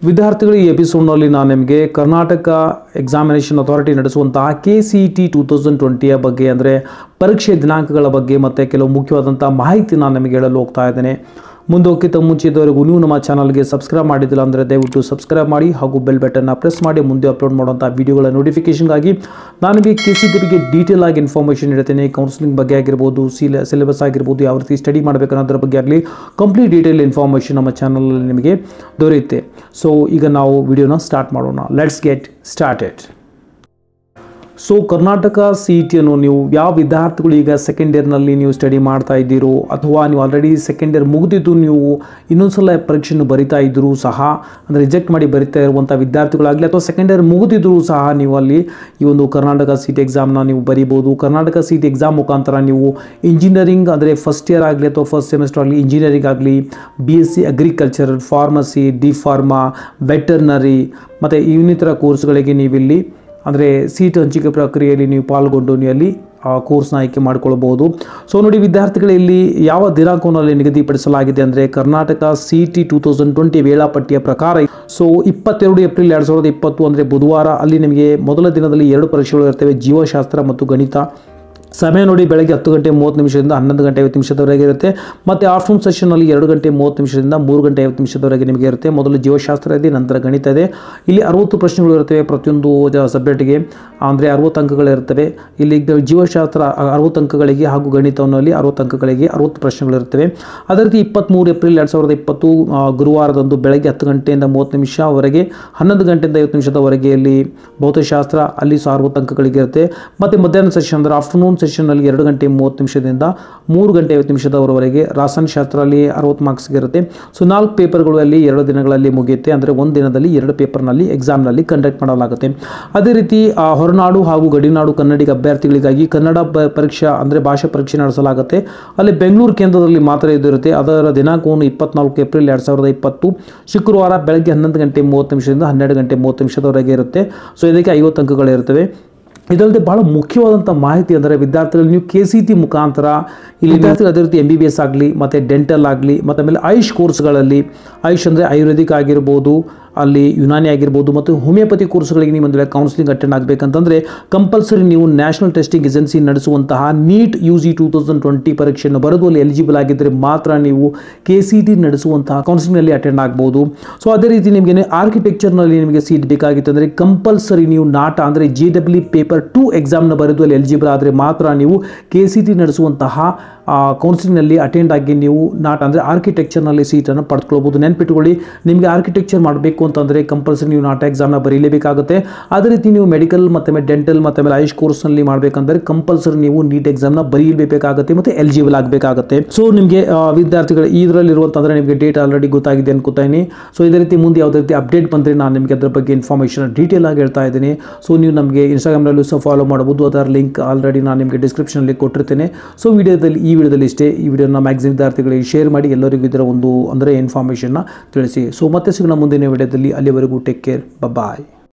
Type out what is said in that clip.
ವಿದ್ಯಾರ್ಥಿಗಳು ಈ ಎಪಿಸೋಡ್ನಲ್ಲಿ ನಾನು ನಿಮಗೆ ಕರ್ನಾಟಕ ಎಕ್ಸಾಮಿನೇಷನ್ ಅಥಾರಿಟಿ ನಡೆಸುವಂತಹ K C T two thousand ಟ್ವೆಂಟಿಯ ಬಗ್ಗೆ ಅಂದರೆ ಪರೀಕ್ಷೆ ದಿನಾಂಕಗಳ ಬಗ್ಗೆ ಮತ್ತು ಕೆಲವು ಮುಖ್ಯವಾದಂಥ ಮಾಹಿತಿ ನಾನು ನಿಮಗೆ ಹೇಳಲು ಹೋಗ್ತಾ ಇದ್ದೇನೆ ಮುಂದೆ ಹೋಗ್ಕಿಂತ ಮುಂಚೆ ಇದ್ದವರೆಗೂ ನೀವು ನಮ್ಮ ಚಾನಲ್ಗೆ ಸಬ್ಸ್ಕ್ರೈಬ್ ಮಾಡಿದ್ದಿಲ್ಲ ಅಂದರೆ ದಯವಿಟ್ಟು ಸಬ್ಸ್ಕ್ರೈಬ್ ಮಾಡಿ ಹಾಗೂ ಬೆಲ್ ಬಟನ್ನ ಪ್ರೆಸ್ ಮಾಡಿ ಮುಂದೆ ಅಪ್ಲೋಡ್ ಮಾಡುವಂಥ ವೀಡಿಯೋಗಳ ನೋಟಿಫಿಕೇಷನ್ಗಾಗಿ ನಾನು ನಿಮಗೆ ಕೆ ಸಿ ಟಿ ಬಗ್ಗೆ ಡೀಟೇಲ್ ಆಗಿ ಇನ್ಫಾರ್ಮೇಷನ್ ನೀಡ್ತೇನೆ ಕೌನ್ಸಿಲಿಂಗ್ ಬಗ್ಗೆ ಆಗಿರ್ಬೋದು ಸಿಲ ಸಿಲೆಬಸ್ ಆಗಿರ್ಬೋದು ಯಾವ ರೀತಿ ಸ್ಟಡಿ ಮಾಡಬೇಕು ಅನ್ನೋದ್ರ ಬಗ್ಗೆ ಆಗಲಿ ಕಂಪ್ಲೀಟ್ ಡೀಟೇಲ್ ಇನ್ಫಾರ್ಮೇಷನ್ ನಮ್ಮ ಚಾನಲಲ್ಲಿ ನಿಮಗೆ ದೊರೆಯುತ್ತೆ ಸೊ ಈಗ ನಾವು ವಿಡಿಯೋನ ಸ್ಟಾರ್ಟ್ ಮಾಡೋಣ let's get started so Karnataka C E ಟಿಯನ್ನು ನೀವು ಯಾವ ವಿದ್ಯಾರ್ಥಿಗಳು ಈಗ ಸೆಕೆಂಡ್ ಇಯರ್ನಲ್ಲಿ ನೀವು ಸ್ಟಡಿ ಮಾಡ್ತಾ ಇದ್ದೀರೋ ಅಥವಾ ನೀವು ಆಲ್ರೆಡಿ ಸೆಕೆಂಡ್ ಇಯರ್ ಮುಗಿದಿದ್ದು ನೀವು ಇನ್ನೊಂದ್ಸಲ ಪರೀಕ್ಷೆಯನ್ನು ಬರಿತಾ ಇದ್ದರೂ ಸಹ ಅಂದರೆ ರಿಜೆಕ್ಟ್ ಮಾಡಿ ಬರಿತಾ ಇರುವಂಥ ವಿದ್ಯಾರ್ಥಿಗಳಾಗಲಿ ಅಥವಾ ಸೆಕೆಂಡ್ ಇಯರ್ ಮುಗಿದಿದ್ದರೂ ಸಹ ನೀವು ಅಲ್ಲಿ ಈ ಒಂದು ಕರ್ನಾಟಕ ಸಿ ಟಿ ಎಕ್ಸಾಮ್ನ ನೀವು ಬರಿಬೋದು ಕರ್ನಾಟಕ ಸಿ ಟಿ ಎಕ್ಸಾಮ್ ಮುಖಾಂತರ ನೀವು ಇಂಜಿನಿಯರಿಂಗ್ ಅಂದರೆ ಫಸ್ಟ್ ಇಯರ್ ಆಗಲಿ ಅಥವಾ ಫಸ್ಟ್ ಸೆಮಿಸ್ಟರ್ ಆಗಲಿ ಇಂಜಿನಿಯರಿಂಗ್ ಆಗಲಿ B S C agriculture pharmacy D pharma veterinary ಮತ್ತು ಇನ್ನಿತರ ಕೋರ್ಸ್ಗಳಿಗೆ ನೀವಿಲ್ಲಿ ಅಂದರೆ ಸೀಟ್ ಹಂಚಿಕೆ ಪ್ರಕ್ರಿಯೆಯಲ್ಲಿ ನೀವು ಪಾಲ್ಗೊಂಡು ನೀವು ಅಲ್ಲಿ ಆ ಕೋರ್ಸ್ನ ಆಯ್ಕೆ ಮಾಡಿಕೊಳ್ಬೋದು ಸೊ ನೋಡಿ ವಿದ್ಯಾರ್ಥಿಗಳು ಇಲ್ಲಿ ಯಾವ ದಿನಾಂಕವನ್ನು ನಿಗದಿಪಡಿಸಲಾಗಿದೆ ಅಂದರೆ Karnataka C T two thousand twenty ವೇಳಾಪಟ್ಟಿಯ ಪ್ರಕಾರ ಸೊ ಇಪ್ಪತ್ತೆರಡು ಏಪ್ರಿಲ್ ಎರಡು ಸಾವಿರದ ಇಪ್ಪತ್ತು ಅಂದರೆ ಬುಧವಾರ ಅಲ್ಲಿ ನಿಮಗೆ ಮೊದಲ ದಿನದಲ್ಲಿ ಎರಡು ಪರೀಕ್ಷೆಗಳು ಇರ್ತವೆ ಜೀವಶಾಸ್ತ್ರ ಮತ್ತು ಗಣಿತ ಸಮಯ ನೋಡಿ ಬೆಳಗ್ಗೆ ಹತ್ತು ಗಂಟೆ ಮೂವತ್ತು ನಿಮಿಷದಿಂದ ಹನ್ನೊಂದು ಗಂಟೆ ಐವತ್ತು ನಿಮಿಷದವರೆಗೆ ಇರುತ್ತೆ ಮತ್ತು ಆಫ್ಟರ್ನೂನ್ ಸೆಷನ್ನಲ್ಲಿ ಎರಡು ಗಂಟೆ ಮೂವತ್ತು ನಿಮಿಷದಿಂದ ಮೂರು ಗಂಟೆ ಐವತ್ತು ನಿಮಿಷದವರೆಗೆ ನಿಮಗೆ ಇರುತ್ತೆ ಮೊದಲು ಜೀವಶಾಸ್ತ್ರ ಇದೆ ನಂತರ ಗಣಿತ ಇದೆ ಇಲ್ಲಿ ಅರುವತ್ತು ಪ್ರಶ್ನೆಗಳು ಇರ್ತವೆ ಪ್ರತಿಯೊಂದು ಸಬ್ಜೆಕ್ಟ್ಗೆ ಅಂದರೆ ಅರುವತ್ತು ಅಂಕಗಳಿರ್ತವೆ ಇಲ್ಲಿ ಗ- ಜೀವಶಾಸ್ತ್ರ ಅರುವತ್ತು ಅಂಕಗಳಿಗೆ ಹಾಗೂ ಗಣಿತವನ್ನಲ್ಲಿ ಅರುವತ್ತು ಅಂಕಗಳಿಗೆ ಅರುವತ್ತು ಪ್ರಶ್ನೆಗಳಿರ್ತವೆ ಅದೇ ರೀತಿ ಇಪ್ಪತ್ತ್ಮೂರು ಏಪ್ರಿಲ್ ಎರಡು ಸಾವಿರದ ಇಪ್ಪತ್ತು ಆ, ಗುರುವಾರದಂದು ಬೆಳಗ್ಗೆ ಹತ್ತು ಗಂಟೆಯಿಂದ ಮೂವತ್ತು ನಿಮಿಷವರೆಗೆ ಹನ್ನೊಂದು ಗಂಟೆಯಿಂದ ಐವತ್ತು ನಿಮಿಷದವರೆಗೆ ಇಲ್ಲಿ ಭೌತಶಾಸ್ತ್ರ ಅಲ್ಲಿ ಸಹ ಅರುವತ್ತು ಅಂಕಗಳಿಗೆ ಇರುತ್ತೆ ಮತ್ತು ಮಧ್ಯಾಹ್ನ ಸೆಷನ್ ಅಂದರೆ ಆಫ್ಟರ್ನೂನ್ ಸೆಷನ್ನಲ್ಲಿ ಎರಡು ಗಂಟೆ ಮೂವತ್ತು ನಿಮಿಷದಿಂದ ಮೂರು ಗಂಟೆ ಐವತ್ತು ನಿಮಿಷದವರೆಗೆ ರಾಸಾಯನಶಾಸ್ತ್ರ ಅಲ್ಲಿ ಅರವತ್ತು ಮಾರ್ಕ್ಸ್ಗೆ ಇರುತ್ತೆ ಸೊ ನಾಲ್ಕು ಪೇಪರ್ಗಳು ಅಲ್ಲಿ ಎರಡು ದಿನಗಳಲ್ಲಿ ಮುಗಿಯುತ್ತೆ ಅಂದರೆ ಒಂದು ದಿನದಲ್ಲಿ ಎರಡು ಪೇಪರ್ನಲ್ಲಿ ಎಕ್ಸಾಮ್ನಲ್ಲಿ ಕಂಡಕ್ಟ್ ಮಾಡಲಾಗುತ್ತೆ ಅದೇ ರೀತಿ ಆ, ಹೊರನಾಡು ಹಾಗೂ ಗಡಿನಾಡು ಕನ್ನಡಿಗ ಅಭ್ಯರ್ಥಿಗಳಿಗಾಗಿ ಕನ್ನಡ ಬ- ಪರೀಕ್ಷಾ ಅಂದರೆ ಭಾಷಾ ಪರೀಕ್ಷೆ ನಡೆಸಲಾಗುತ್ತೆ ಅಲ್ಲಿ ಬೆಂಗಳೂರು ಕೇಂದ್ರದಲ್ಲಿ ಮಾತ್ರ ಇದು ಇರುತ್ತೆ ಅದರ ದಿನಾಂಕವನ್ನು ಇಪ್ಪತ್ನಾಲ್ಕು ಏಪ್ರಿಲ್ ಎರಡು ಸಾವಿರದ ಇಪ್ಪತ್ತು ಶುಕ್ರವಾರ ಬೆಳಗ್ಗೆ ಹನ್ನೊಂದು ಗಂಟೆ ಮೂವತ್ತು ನಿಮಿಷದಿಂದ ಹನ್ನೆರಡು ಗಂಟೆ ಮೂವತ್ತು ನಿಮಿಷದವರೆಗೆ ಇರುತ್ತೆ ಸೊ ಇದಕ್ಕೆ ಐವತ್ತು ಅಂಕಗಳಿರ್ತವೆ ಇದಲ್ಲದೆ ಬಹಳ ಮುಖ್ಯವಾದಂಥ ಮಾಹಿತಿ ಅಂದರೆ ವಿದ್ಯಾರ್ಥಿಗಳು ನೀವು ಕೆ ಸಿ ಟಿ ಮುಖಾಂತರ ಇಲ್ಲಿ ವಿದ್ಯಾರ್ಥಿಗಳು ಅದೇ ರೀತಿ ಎಂ ಬಿ ಬಿ ಎಸ್ ಆಗಲಿ ಮತ್ತು ಡೆಂಟಲ್ ಆಗಲಿ ಮತ್ತು ಆಮೇಲೆ ಆಯುಷ್ ಕೋರ್ಸ್ಗಳಲ್ಲಿ ಆಯುಷ್ ಅಂದರೆ ಆಯುರ್ವೇದಿಕ್ ಆಗಿರ್ಬೋದು ಅಲ್ಲಿ ಯುನಾನಿ ಆಗಿರ್ಬೋದು ಮತ್ತು ಹೋಮಿಯೋಪತಿ ಕೋರ್ಸ್ಗಳಿಗೆ ನೀವು ಒಂದು ವೇಳೆ ಕೌನ್ಸಿಲಿಂಗ್ ಅಟೆಂಡ್ ಆಗಬೇಕಂತಂದರೆ ಕಂಪಲ್ಸರಿ ನೀವು ನ್ಯಾಷನಲ್ ಟೆಸ್ಟಿಂಗ್ ಏಜೆನ್ಸಿ ನಡೆಸುವಂತಹ NEET U G two thousand twenty ಪರೀಕ್ಷೆಯನ್ನು ಬರೆದು ಅಲ್ಲಿ ಎಲಿಜಿಬಲ್ ಆಗಿದ್ದರೆ ಮಾತ್ರ ನೀವು ಕೆ ಸಿ ಟಿ ನಡೆಸುವಂತಹ ಕೌನ್ಸಿಲಿಂಗ್ನಲ್ಲಿ ಅಟೆಂಡ್ ಆಗ್ಬೋದು ಸೊ ಅದೇ ರೀತಿ ನಿಮಗೆ ಆರ್ಕಿಟೆಕ್ಚರ್ನಲ್ಲಿ ನಿಮಗೆ ಸೀಟ್ ಬೇಕಾಗಿತ್ತು ಅಂದರೆ ಕಂಪಲ್ಸರಿ ನೀವು ನಾಟ ಅಂದರೆ ಜಿ ಡಬ್ಲ್ಯೂ ಪೇಪರ್ ಟು ಎಕ್ಸಾಮ್ನ ಬರೆದು ಅಲ್ಲಿ ಎಲಿಜಿಬಲ್ ಆದರೆ ಮಾತ್ರ ನೀವು ಕೆ ಸಿ ಟಿ ನಡೆಸುವಂತಹ ಕೌನ್ಸಿಲಿಂಗ್ನಲ್ಲಿ ಅಟೆಂಡ್ ಆಗಿ ನೀವು ನಾಟ್ ಅಂದರೆ ಆರ್ಕಿಟೆಕ್ಚರ್ನಲ್ಲಿ ಸೀಟನ್ನು ಪಡೆದುಕೊಳ್ಬೋದು ನೆನ್ಪಿಟ್ಕೊಳ್ಳಿ ನಿಮಗೆ ಆರ್ಕಿಟೆಕ್ಚರ್ ಮಾಡಬೇಕು ಅಂತಂದರೆ ಕಂಪಲ್ಸರಿ ನೀವು ನಾಟ ಎಕ್ಸಾಮ್ನ ಬರೀಲೇಬೇಕಾಗುತ್ತೆ ಅದೇ ರೀತಿ ನೀವು ಮೆಡಿಕಲ್ ಮತ್ತು ಡೆಂಟಲ್ ಮತ್ತು ಆಮೇಲೆ ಆಯುಷ್ ಕೋರ್ಸ್ನಲ್ಲಿ ಮಾಡಬೇಕಂದ್ರೆ ಕಂಪಲ್ಸರಿ ನೀವು ನೀಟ್ ಎಕ್ಸಾಮ್ನ ಬರೀಲೇಬೇಕಾಗುತ್ತೆ ಮತ್ತು ಎಲಿಜಿಬಲ್ ಆಗಬೇಕಾಗುತ್ತೆ ಸೊ ನಿಮಗೆ ವಿದ್ಯಾರ್ಥಿಗಳು ಇದರಲ್ಲಿರುವಂತಂದರೆ ನಿಮಗೆ ಡೇಟ್ ಆಲ್ರೆಡಿ ಗೊತ್ತಾಗಿದೆ ಅನ್ಕೋತೀನಿ ಸೊ ಇದೇ ರೀತಿ ಮುಂದೆ ಯಾವುದೇ ರೀತಿ ಅಪ್ಡೇಟ್ ಬಂದರೆ ನಾನು ನಿಮಗೆ ಅದ್ರ ಬಗ್ಗೆ ಇನ್ಫಾರ್ಮೇಷನ್ ಡೀಟೇಲ್ ಆಗಿ ಹೇಳ್ತಾ ಇದ್ದೀನಿ ಸೊ ನೀವು ನಮಗೆ ಇನ್ಸ್ಟಾಗ್ರಾಮ್ನಲ್ಲೂ ಸಹ ಫಾಲೋ ಮಾಡಬಹುದು ಅದರ ಲಿಂಕ್ ಆಲ್ರೆಡಿ ನಾನು ನಿಮಗೆ ಡಿಸ್ಕ್ರಿಪ್ಷನಲ್ಲಿ ಕೊಟ್ಟಿರ್ತೇನೆ ಸೊ ವಿಡಿಯೋದಲ್ಲಿ ಈ ವಿಡಿಯೋದಲ್ಲಿ ಇಷ್ಟೇ ಈ ವಿಡಿಯೋನ ಮ್ಯಾಕ್ಸಿಮಮ್ ವಿದ್ಯಾರ್ಥಿಗಳಿಗೆ ಶೇರ್ ಮಾಡಿ ಎಲ್ಲರಿಗೂ ಇದರ ಒಂದು ಅಂದರೆ ಇನ್ಫಾರ್ಮೇಷನ್ನ ತಿಳಿಸಿ ಸೊ ಮತ್ತೆ ಸಿಗೋಣ ಮುಂದಿನ ವಿಡಿಯೋದಲ್ಲಿ ಅಲ್ಲಿವರೆಗೂ ಟೇಕ್ ಕೇರ್ ಬಾಯ್